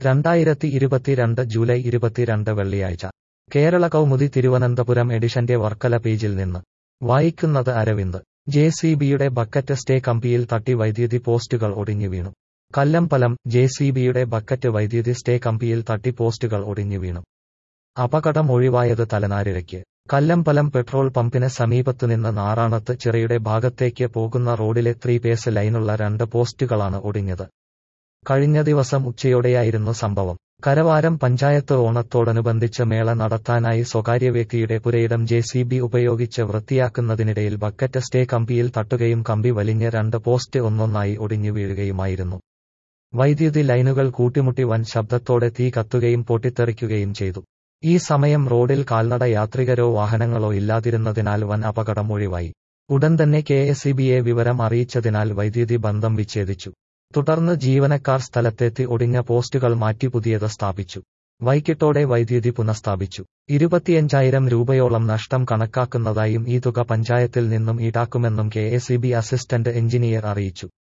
രണ്ടായിരത്തി ഇരുപത്തിരണ്ട് ജൂലൈ ഇരുപത്തിരണ്ട് വെള്ളിയാഴ്ച കേരള കൗമുദി തിരുവനന്തപുരം എഡിഷന്റെ വർക്കല പേജിൽ നിന്ന് വായിക്കുന്നത് അരവിന്ദ് ജെ സി ബിയുടെ ബക്കറ്റ് സ്റ്റേ കമ്പിയിൽ തട്ടി വൈദ്യുതി പോസ്റ്റുകൾ ഒടിഞ്ഞു വീണു കല്ലമ്പലം ജെ സി ബിയുടെ ബക്കറ്റ് വൈദ്യുതി സ്റ്റേ കമ്പിയിൽ തട്ടി പോസ്റ്റുകൾ ഒടിഞ്ഞു വീണു അപകടം ഒഴിവായത് തലനാരിഴയ്ക്ക് കല്ലമ്പലം പെട്രോൾ പമ്പിന് സമീപത്തുനിന്ന് നാറാണത്ത് ചിറയുടെ ഭാഗത്തേക്ക് പോകുന്ന റോഡിലെ ത്രീ പേസ് ലൈനുള്ള രണ്ട് പോസ്റ്റുകളാണ് ഒടിഞ്ഞത് കഴിഞ്ഞ ദിവസം ഉച്ചയോടെയായിരുന്നു സംഭവം കരവാരം പഞ്ചായത്ത് ഓണത്തോടനുബന്ധിച്ച് മേള നടത്താനായി സ്വകാര്യ വ്യക്തിയുടെ പുരയിടം ജെ സി ബി ഉപയോഗിച്ച് വൃത്തിയാക്കുന്നതിനിടയിൽ ബക്കറ്റ് സ്റ്റേ കമ്പിയിൽ തട്ടുകയും കമ്പി വലിഞ്ഞ് രണ്ട് പോസ്റ്റ് ഒന്നൊന്നായി ഒടിഞ്ഞു വീഴുകയുമായിരുന്നു വൈദ്യുതി ലൈനുകൾ കൂട്ടിമുട്ടി വൻ ശബ്ദത്തോടെ തീ കത്തുകയും പൊട്ടിത്തെറിക്കുകയും ചെയ്തു ഈ സമയം റോഡിൽ കാൽനട യാത്രികരോ വാഹനങ്ങളോ ഇല്ലാതിരുന്നതിനാൽ വൻ അപകടം ഒഴിവായി ഉടൻ തന്നെ കെ എസ് വിവരം അറിയിച്ചതിനാൽ വൈദ്യുതി ബന്ധം വിച്ഛേദിച്ചു തുടർന്ന് ജീവനക്കാർ സ്ഥലത്തെത്തി ഒടിഞ്ഞ പോസ്റ്റുകൾ മാറ്റി പുതിയത് സ്ഥാപിച്ചു വൈകിട്ടോടെ വൈദ്യുതി പുനഃസ്ഥാപിച്ചു ഇരുപത്തിയഞ്ചായിരം രൂപയോളം നഷ്ടം കണക്കാക്കുന്നതായും ഈ തുക പഞ്ചായത്തിൽ നിന്നും ഈടാക്കുമെന്നും കെ അസിസ്റ്റന്റ് എഞ്ചിനീയർ അറിയിച്ചു